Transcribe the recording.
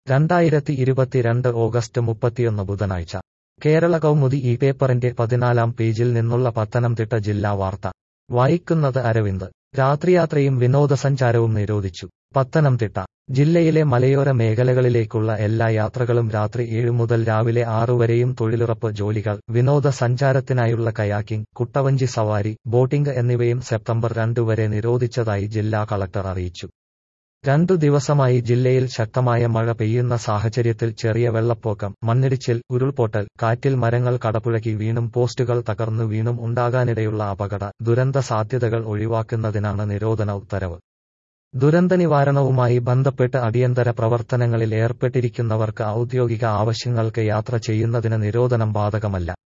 രണ്ടായിരത്തി ഇരുപത്തിരണ്ട് ഓഗസ്റ്റ് മുപ്പത്തിയൊന്ന് ബുധനാഴ്ച കേരള കൗമുദി ഈ പേപ്പറിന്റെ പതിനാലാം പേജിൽ നിന്നുള്ള പത്തനംതിട്ട ജില്ലാ വാർത്ത വായിക്കുന്നത് അരവിന്ദ് രാത്രിയാത്രയും വിനോദസഞ്ചാരവും നിരോധിച്ചു പത്തനംതിട്ട ജില്ലയിലെ മലയോര മേഖലകളിലേക്കുള്ള എല്ലാ യാത്രകളും രാത്രി ഏഴ് മുതൽ രാവിലെ ആറു വരെയും തൊഴിലുറപ്പ് ജോലികൾ വിനോദസഞ്ചാരത്തിനായുള്ള കയാക്കിംഗ് കുട്ടവഞ്ചി സവാരി ബോട്ടിംഗ് എന്നിവയും സെപ്റ്റംബർ രണ്ടു വരെ നിരോധിച്ചതായി ജില്ലാ കളക്ടർ അറിയിച്ചു രണ്ടു ദിവസമായി ജില്ലയിൽ ശക്തമായ മഴ പെയ്യുന്ന സാഹചര്യത്തിൽ ചെറിയ വെള്ളപ്പൊക്കം മണ്ണിടിച്ചിൽ ഉരുൾപൊട്ടൽ കാറ്റിൽ മരങ്ങൾ കടപുഴകി വീണും പോസ്റ്റുകൾ തകർന്നു വീണും ഉണ്ടാകാനിടയുള്ള അപകട ദുരന്ത സാധ്യതകൾ ഒഴിവാക്കുന്നതിനാണ് നിരോധന ഉത്തരവ് ദുരന്ത നിവാരണവുമായി ബന്ധപ്പെട്ട് അടിയന്തര പ്രവർത്തനങ്ങളിൽ ഏർപ്പെട്ടിരിക്കുന്നവർക്ക് ഔദ്യോഗിക ആവശ്യങ്ങൾക്ക് യാത്ര ചെയ്യുന്നതിന് നിരോധനം ബാധകമല്ല